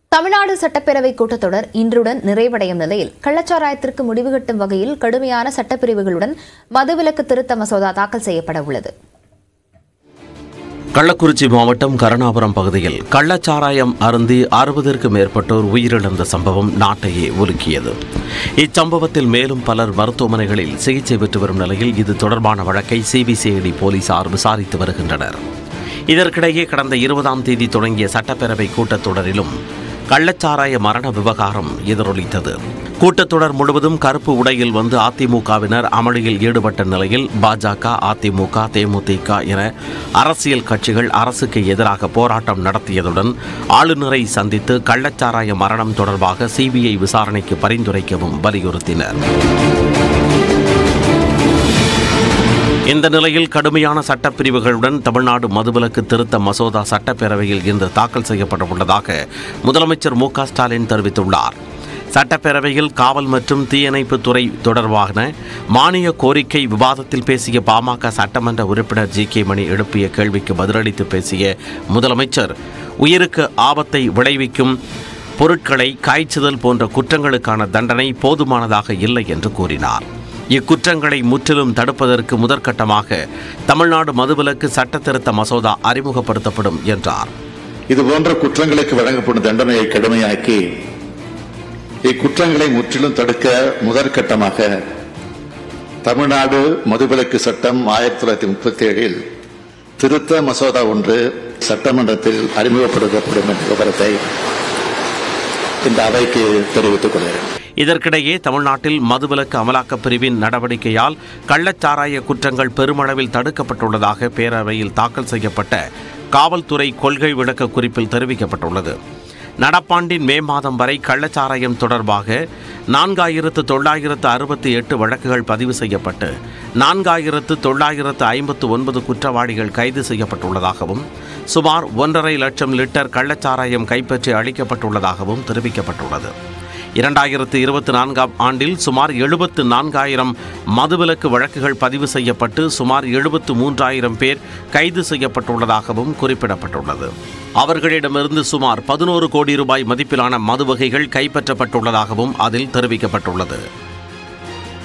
தமிழ்நாடு சட்டப்பேரவை கூட்டத்தொடர் இன்றுடன் நிறைவடையும் நிலையில் கள்ளச்சாராயத்திற்கு முடிவு கட்டும் வகையில் கடுமையான சட்டப்பிரிவுகளுடன் மதுவிலக்கு திருத்த மசோதா தாக்கல் செய்யப்பட உள்ளது கள்ளக்குறிச்சி மாவட்டம் கருணாபுரம் பகுதியில் கள்ளச்சாராயம் அருந்தி அறுபதற்கும் மேற்பட்டோர் உயிரிழந்த சம்பவம் நாட்டையே உலுக்கியது இச்சம்பவத்தில் மேலும் பலர் மருத்துவமனைகளில் சிகிச்சை பெற்று வரும் நிலையில் இது தொடர்பான வழக்கை சிபிசிஐடி போலீசார் விசாரித்து வருகின்றனர் இதற்கிடையே கடந்த இருபதாம் தேதி தொடங்கிய சட்டப்பேரவை கூட்டத்தொடரிலும் கள்ளச்சாராய மரண விவகாரம் எதிரொலித்தது கூட்டத்தொடர் முழுவதும் கருப்பு உடையில் வந்து அதிமுகவினர் அமளியில் ஈடுபட்ட நிலையில் பாஜக அதிமுக தேமுதிக என அரசியல் கட்சிகள் அரசுக்கு எதிராக போராட்டம் நடத்தியதுடன் ஆளுநரை சந்தித்து கள்ளச்சாராய மரணம் தொடர்பாக சிபிஐ விசாரணைக்கு பரிந்துரைக்கவும் வலியுறுத்தினர் இந்த நிலையில் கடுமையான சட்டப்பிரிவுகளுடன் தமிழ்நாடு மதுவிலக்கு திருத்த மசோதா சட்டப்பேரவையில் இன்று தாக்கல் செய்யப்பட உள்ளதாக முதலமைச்சர் மு க ஸ்டாலின் தெரிவித்துள்ளார் சட்டப்பேரவையில் காவல் மற்றும் தீயணைப்புத் துறை தொடர்பான மானிய கோரிக்கை விவாதத்தில் பேசிய பாமக சட்டமன்ற உறுப்பினர் ஜி கே மணி எழுப்பிய கேள்விக்கு பதிலளித்து பேசிய முதலமைச்சர் உயிருக்கு ஆபத்தை விளைவிக்கும் பொருட்களை காய்ச்சுதல் போன்ற குற்றங்களுக்கான தண்டனை போதுமானதாக இல்லை என்று கூறினார் இக்குற்றங்களை முற்றிலும் தடுப்பதற்கு முதற்கட்டமாக தமிழ்நாடு மதுவிலக்கு சட்ட திருத்த மசோதா அறிமுகப்படுத்தப்படும் என்றார் இது போன்ற குற்றங்களுக்கு வழங்கப்படும் தண்டனையை கடுமையாக்கி இக்குற்றங்களை முற்றிலும் தடுக்க முதற்கட்டமாக தமிழ்நாடு மதுவிலக்கு சட்டம் ஆயிரத்தி தொள்ளாயிரத்தி முப்பத்தி ஏழில் திருத்த மசோதா ஒன்று சட்டமன்றத்தில் அறிமுகப்படுத்தப்படும் என்ற விவரத்தை இந்த அவைக்கு தெரிவித்துக் கொள்கிறேன் இதற்கிடையே தமிழ்நாட்டில் மதுவிலக்கு அமலாக்கப் பிரிவின் நடவடிக்கையால் கள்ளச்சாராய குற்றங்கள் பெருமளவில் தடுக்கப்பட்டுள்ளதாக பேரவையில் தாக்கல் செய்யப்பட்ட காவல்துறை கொள்கை விளக்க குறிப்பில் தெரிவிக்கப்பட்டுள்ளது நடப்பாண்டின் மே மாதம் வரை கள்ளச்சாராயம் தொடர்பாக நான்காயிரத்து தொள்ளாயிரத்து அறுபத்தி எட்டு வழக்குகள் பதிவு செய்யப்பட்டு நான்காயிரத்து தொள்ளாயிரத்து ஐம்பத்து ஒன்பது குற்றவாளிகள் கைது செய்யப்பட்டுள்ளதாகவும் சுமார் ஒன்றரை லட்சம் லிட்டர் கள்ளச்சாராயம் கைப்பற்றி அளிக்கப்பட்டுள்ளதாகவும் தெரிவிக்கப்பட்டுள்ளது இரண்டாயிரத்து இருபத்தி நான்காம் ஆண்டில் சுமார் எழுபத்து நான்காயிரம் மதுவிலக்கு வழக்குகள் பதிவு செய்யப்பட்டு சுமார் எழுபத்து மூன்றாயிரம் பேர் கைது செய்யப்பட்டுள்ளதாகவும் குறிப்பிடப்பட்டுள்ளது அவர்களிடமிருந்து சுமார் பதினோரு கோடி ரூபாய் மதிப்பிலான மது வகைகள் கைப்பற்றப்பட்டுள்ளதாகவும் அதில் தெரிவிக்கப்பட்டுள்ளது